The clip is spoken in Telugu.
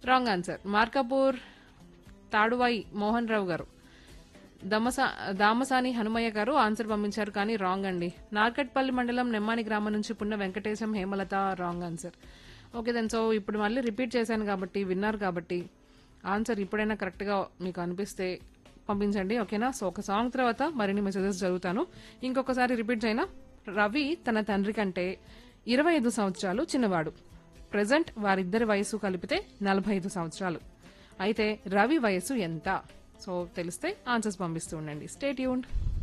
రాంగ్ ఆన్సర్ మార్కాపూర్ తాడువాయి మోహన్ రావు గారు దమసా దామసాని హనుమయ్య గారు ఆన్సర్ పంపించారు కానీ రాంగ్ అండి నార్కట్పల్లి మండలం నెమ్మాని గ్రామం నుంచి Punna Venkatesham Hemalatha wrong answer okay then so ఇప్పుడు మళ్ళీ రిపీట్ చేశాను కాబట్టి విన్నారు కాబట్టి ఆన్సర్ ఇప్పుడైనా కరెక్ట్గా మీకు అనిపిస్తే పంపించండి ఓకేనా సో ఒక సాంగ్ తర్వాత మరిన్ని మెసేజెస్ చదువుతాను ఇంకొకసారి రిపీట్ చేయనా రవి తన తండ్రి కంటే ఇరవై ఐదు సంవత్సరాలు చిన్నవాడు ప్రజెంట్ వారిద్దరి వయసు కలిపితే నలభై ఐదు సంవత్సరాలు అయితే రవి వయసు ఎంత సో తెలిస్తే ఆన్సర్స్ పంపిస్తూ ఉండండి స్టేట్ యూన్